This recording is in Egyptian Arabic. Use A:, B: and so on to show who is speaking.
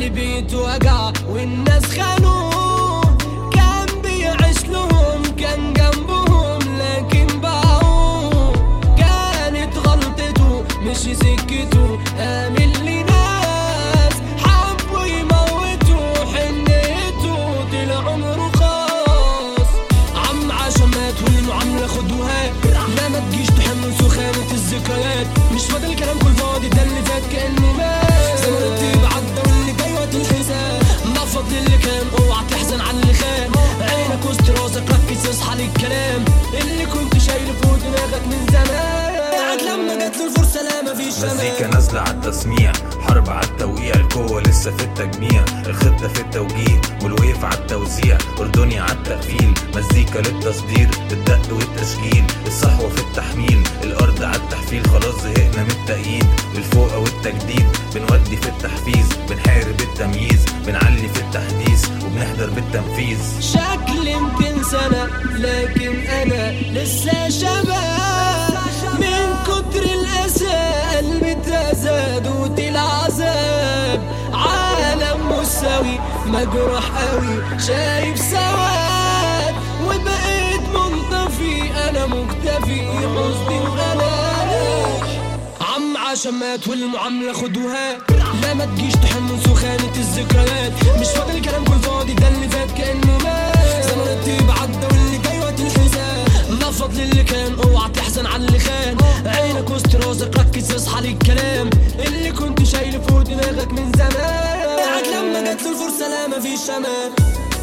A: اللي بيته وجع والناس خانوه كان بيعيش لهم كان جنبهم لكن باعوه كانت غلطته مش سكته آمن لناس حبوا يموتوا حنيته طلع عمره خاص عم عشان مات والمعاملة خدوها لا ما تجيش تحمل سخانة الذكريات مش فاضل كلام كل فاضي ده اللي فات كأنه مات زمن الطيب عدى واللي جاي وقت الحساب ما فضل اللي كان اوعى تحزن على اللي خان عينك وسط راسك ركز اصحى للكلام اللي كنت شايله فوق دماغك من زمان قاعد لما جات له الفرصة لا مفيش
B: مزيكا
A: امان
B: نازلة على التسميع حرب على التوقيع القوة لسه في التجميع الخطة في التوجيه والويف على التوزيع أردني على التقفيل مزيكا للتصدير الدق والتشكيل الصحوة في التحميل الأرض على التحفيل خلاص زهقنا من التأييد الفوقة والتجديد بنودي في التحفيز بنحارب التمييز بنعلي في التحديث وبنحضر بالتنفيذ
A: شكل 200 سنة لكن أنا لسه شباب من كتر الأسى قلبي اتأذى دوت العذاب عالم مساوي مجروح قوي شايف سواد وبقيت منطفي أنا مكتفي حزني وأنا عم عشان مات والمعاملة خدوها لا ما تجيش تحمل سخانة الذكريات مش فاضل كلام كل فاضي ده اللي فات كأنه مات زمن الطيب عدى واللي جاي وقت الحساب ما فضل اللي كان اوعى تحزن على اللي خان عينك وسط راسك ركز اصحى للكلام اللي كنت شايله فوق دماغك من زمان قاعد لما جات له الفرصة لا مفيش امان